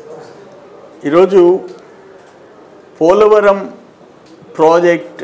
ఈరోజు Polavaram project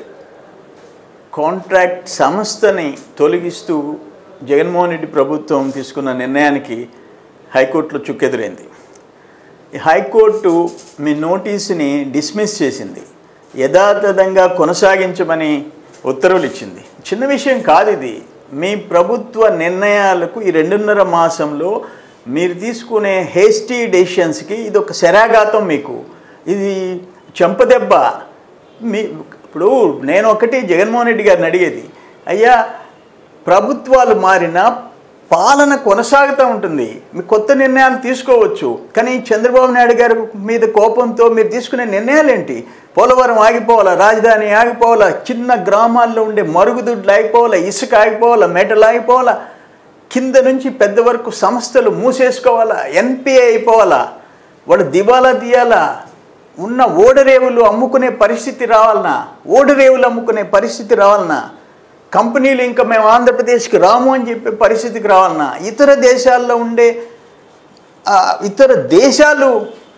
contract సంస్థని తొలగిస్తూ జగన్మోహన్ రెడ్డి ప్రభుత్వం తీసుకున్న నిర్ణయానికి హైకోర్టులో చుక్కెదురైంది ఈ హైకోర్టు మీ నోటీసుని డిస్మిస్ చేసింది యథాతథంగా కొనసాగించమని ఉత్తర్వులు ఇచ్చింది చిన్న విషయం కాదు ఇది మీ ప్రభుత్వ నిర్ణయాలకు ఈ రెండున్నర మాసంలో మీరు తీసుకునే హేస్టీ డెసిషన్స్కి ఇది ఒక శరాఘాతం మీకు ఇది చెంపదెబ్బ మీ ఇప్పుడు నేను ఒకటి జగన్మోహన్ రెడ్డి గారిని అడిగేది అయ్యా ప్రభుత్వాలు మారినా పాలన కొనసాగుతూ ఉంటుంది మీ కొత్త నిర్ణయాలు తీసుకోవచ్చు కానీ చంద్రబాబు నాయుడు గారి మీద కోపంతో మీరు తీసుకునే నిర్ణయాలు ఏంటి పోలవరం ఆగిపోవాలా రాజధాని ఆగిపోవాలా చిన్న గ్రామాల్లో ఉండే మరుగుదొడ్లు ఆగిపోవాలా ఇసుక ఆగిపోవాలా మెటలు ఆగిపోవాలా కింద నుంచి పెద్ద వరకు సంస్థలు మూసేసుకోవాలా ఎన్పిఏ అయిపోవాలా వాడు దివాలా తీయాలా ఉన్న ఓడరేవులు అమ్ముకునే పరిస్థితి రావాలనా ఓడరేవులు అమ్ముకునే పరిస్థితి రావాలనా కంపెనీలు ఇంకా మేము ఆంధ్రప్రదేశ్కి రాము అని చెప్పే పరిస్థితికి రావాలన్నా ఇతర దేశాల్లో ఉండే ఆ, ఇతర దేశాలు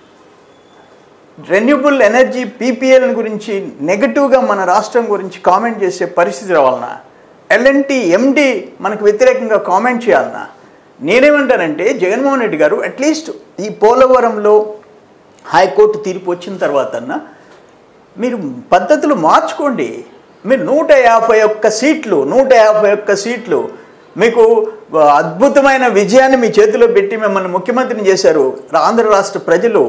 రెన్యూబుల్ ఎనర్జీ పీపీఎల్ గురించి నెగటివ్గా మన రాష్ట్రం గురించి కామెంట్ చేసే పరిస్థితి రావాలన్నా ఎల్ఎన్టీ ఎండి మనకు వ్యతిరేకంగా కామెంట్ చేయాలన్నా నేనేమంటానంటే జగన్మోహన్ రెడ్డి గారు అట్లీస్ట్ ఈ పోలవరంలో హైకోర్టు తీర్పు వచ్చిన తర్వాత మీరు పద్ధతులు మార్చుకోండి మీరు నూట యాభై ఒక్క సీట్లు నూట యాభై ఒక్క సీట్లు మీకు అద్భుతమైన విజయాన్ని మీ చేతిలో పెట్టి మిమ్మల్ని ముఖ్యమంత్రిని చేశారు ఆంధ్ర రాష్ట్ర ప్రజలు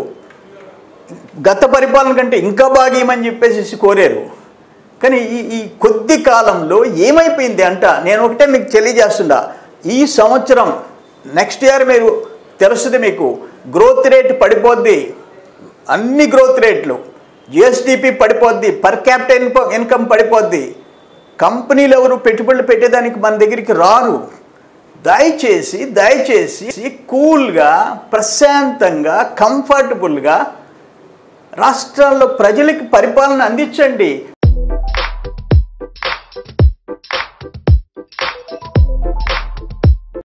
గత పరిపాలన కంటే ఇంకా బాగా ఇవ్వమని చెప్పేసి కోరారు కానీ ఈ ఈ కొద్ది కాలంలో ఏమైపోయింది అంట నేను ఒకటే మీకు తెలియజేస్తుండా ఈ సంవత్సరం నెక్స్ట్ ఇయర్ మీరు తెలుస్తుంది మీకు గ్రోత్ రేట్ పడిపోద్ది అన్ని గ్రోత్ రేట్లు జిఎస్డిపి పడిపోద్ది పర్ క్యాపిటల్ ఇన్కమ్ పడిపోద్ది కంపెనీలు ఎవరు పెట్టుబడులు పెట్టేదానికి మన దగ్గరికి రారు దయచేసి దయచేసి కూల్గా ప్రశాంతంగా కంఫర్టబుల్గా రాష్ట్రాల్లో ప్రజలకి పరిపాలన అందించండి